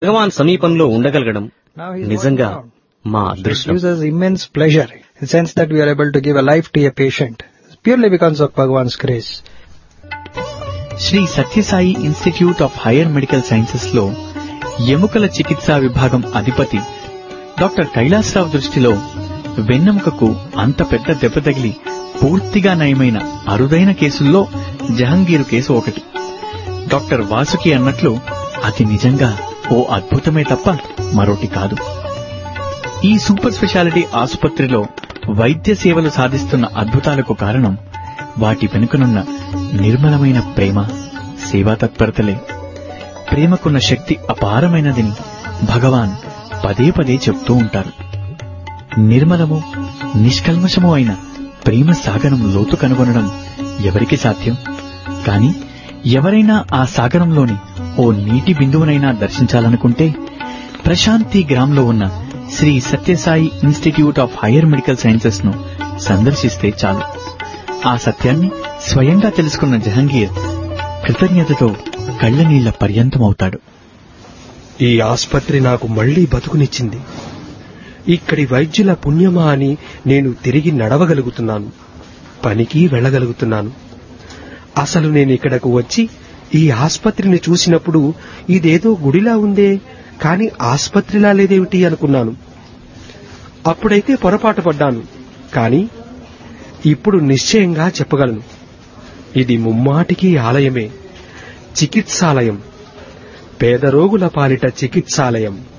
భగవాన్ సమీపంలో ఉండగలగడం Now he is నిజంగా walking around. మా It అదృష్టం gives us immense pleasure in the sense that we are able to give a life to a patient purely because of Bhagwan's grace. Shri Sathya Sai institute of higher medical sciences లో ఎముకల చికిత్సా విభాగం అధిపతి doctor కైలాసరావు దృష్టిలో వెన్నెముకకు అంత పెద్ద దెబ్బ తగిలి పూర్తిగా నయమైన అరుదైన కేసుల్లో జహంగీరు కేసు ఒకటి డాక్టర్ వాసుకి అన్నట్లు అది నిజంగా ఓ అద్భుతమే తప్ప మరొకటి కాదు ఈ సూపర్ స్పెషాలిటీ ఆసుపత్రిలో వైద్య సేవలు సాధిస్తున్న అద్భుతాలకు కారణం వాటి వెనుకనున్న నిర్మలమైన ప్రేమ సేవా తత్పరతలే ప్రేమకున్న శక్తి అపారమైనదని భగవాన్ పదే పదే చెప్తూ ఉంటారు నిర్మలము నిష్కల్మషము అయిన ప్రేమ సాగరం లోతు కనుగొనడం ఎవరికి సాధ్యం కాని ఎవరైనా ఆ సాగరంలోని ఓ నీటి బిందువునైనా దర్శించాలనుకుంటే ప్రశాంతి గ్రామ్లో ఉన్న Shri Sathya Sai institute of higher medical sciences ను సందర్శిస్తే చాలు ఆ సత్యాన్ని స్వయంగా తెలుసుకున్న జహంగీర్ కృతజ్ఞతతో కళ్ళనీళ్ల పర్యంతమవుతాడు ఈ ఆస్పత్రి నాకు మళ్లీ బతుకునిచ్చింది ఇక్కడి వైద్యుల పుణ్యమా అని నేను తిరిగి నడవగలుగుతున్నాను పనికి వెళ్ళగలుగుతున్నాను అసలు నేను ఇక్కడకు వచ్చి ఈ ఆస్పత్రిని చూసినప్పుడు ఇదేదో గుడిలా ఉందే కాని ఆస్పత్రిలా లేదేమిటి అనుకున్నాను అప్పుడైతే పొరపాటు పడ్డాను కాని ఇప్పుడు నిశ్చయంగా చెప్పగలను ఇది ముమ్మాటికి ఆలయమే చికిత్సాలయం పేద రోగుల పాలిట చికిత్సాలయం